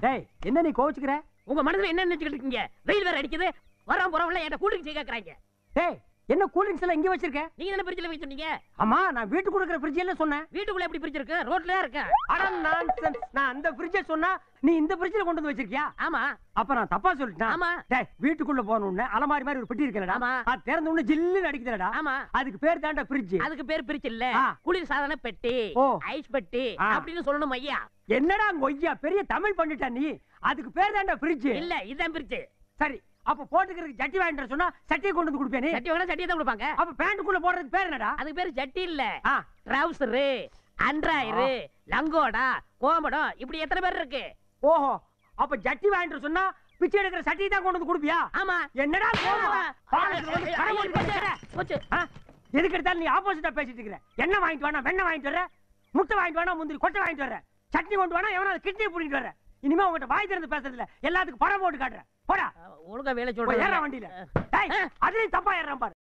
டேய் என்ன நீ கோவிச்சுக்கிற உங்க மனசுல என்ன நினைச்சுக்கிட்டு இருக்கீங்க வெயில் வேற அடிக்குது வரவன் போறவங்கள என்கிட்ட கூலிங் செய்ய கேக்குறாங்க டேய் என்ன கூல் ட்ரிங்க்ஸ் எல்லாம் இங்க வச்சிருக்க நீங்க என்ன பிரிட்ஜ்ல வைக்க சொன்னீங்க ஆமா நான் வீட்டுக்கு கொடுக்குற ஃப்ரிட்ஜ் எல்லாம் சொன்னேன் வீட்டுக்குள்ள எப்படி பிரிட்ஜ் இருக்கு ரோட்ல தான் இருக்கேன் அட நான்சென்ஸ் நான் அந்த ஃப்ரிட்ஜை சொன்னா நீ இந்த ஃப்ரிட்ஜ்ல கொண்டு வந்து வச்சிருக்கியா ஆமா அப்ப நான் தப்பா சொல்லிட்டேன் ஆமா. டேய் வீட்டுக்குள்ள போன உடனே அலமாரி மாதிரி ஒரு பெட்டி இருக்கலடா ஆமா. அது திறந்த உடனே ஜில்லுன்னு அடிக்குதுடா ஆமா அதுக்கு பேர் தாண்டா ஃப்ரிட்ஜ் அதுக்கு பேர் பிரிட்ஜ் இல்ல ஆ. குளிர் சாதன பெட்டி ஓ. ஐஸ் பெட்டி ஆ. அப்படின்னு சொல்லணும் ஐயா என்னடா கொய்யா பெரிய தமிழ் பண்ணிட்ட நீ அதுக்கு பேர் தாண்டா ஃப்ரிட்ஜ் இல்ல இதுதான் பிரிட்ஜ் சரி அப்ப போட்டுக்கிறதுக்கு சட்டி வாங்கிட்டு வர சொன்னா சட்டியை கொண்டு வந்து கொடுப்பேன் நீ சட்டி வாங்கினா சட்டியை தான் கொடுப்பாங்க அப்ப பேண்ட்டுக்குள்ள போடுறதுக்கு பேர் என்னடா அதுக்கு பேர் ஜட்டி இல்ல ஆ ட்ரவுசரு அண்ட்ராயரு லங்கோடா கோமடம் இப்படி எத்தனை பேர் இருக்கு ஓஹோ அப்ப ஜட்டி வாங்கிட்டு வர சொன்னா பிச்சை எடுக்கிற சட்டியை தான் கொண்டு வந்து கொடுப்பியா ஆமா என்னடா கோவம்? பாலத்துல வந்து கடை போட்டு போச்சு, பேசுற? போச்சு. ஆ? எதுக்கு எடுத்தாலும் நீ ஆப்போசிட்டா பேசிட்டு இருக்கிற என்ன வாங்கிட்டு வேணா வெண்ணெய் வாங்கிட்டு வர முட்டை வாங்கிட்டு வேணா முந்திரி கொட்டை வாங்கிட்டு வர சட்னி கொண்டு வேணா எவனா கிட்னியை பிடிக்கிட்டு வர இனிமே உங்ககிட்ட வாய் திறந்து பேசுறது இல்ல எல்லாத்துக்கும் படம் போட்டு காட்டுறேன் போடா ஒழுங்கா வேலை போய் ஏறா சொல்றேன் வண்டியில டேய், அதுலயும் தப்பா ஏறான் பாரு